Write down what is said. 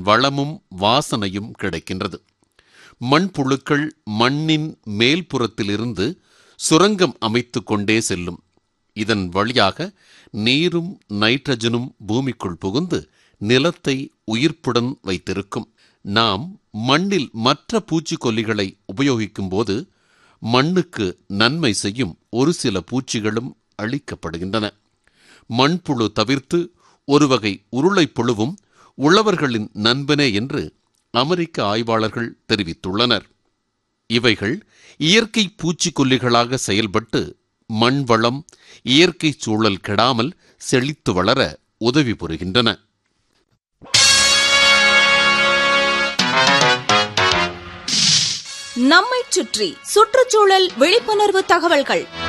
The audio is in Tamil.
வளமும் வாசனையும் கிடைக்கின்றது மண்புழுக்கள் மண்ணின் மேல்புறத்திலிருந்து சுரங்கம் அமைத்து கொண்டே செல்லும் இதன் வழியாக நீரும் நைட்ரஜனும் பூமிக்குள் புகுந்து நிலத்தை உயிர்ப்புடன் வைத்திருக்கும் நாம் மண்ணில் மற்ற பூச்சிக்கொல்லிகளை உபயோகிக்கும் போது மண்ணுக்கு நன்மை செய்யும் ஒரு சில பூச்சிகளும் அழிக்கப்படுகின்றன மண்புழு தவிர்த்து ஒரு வகை உருளைப் புழுவும் உழவர்களின் நண்பனே என்று அமெரிக்க ஆய்வாளர்கள் தெரிவித்துள்ளனர் இவைகள் இயற்கை பூச்சிக்கொல்லிகளாக செயல்பட்டு மண் வளம் இயற்கை சூழல் கெடாமல் செழித்து வளர உதவி புரிகின்றன நம்மைச் சுற்றி சுற்றுச்சூழல் விழிப்புணர்வு தகவல்கள்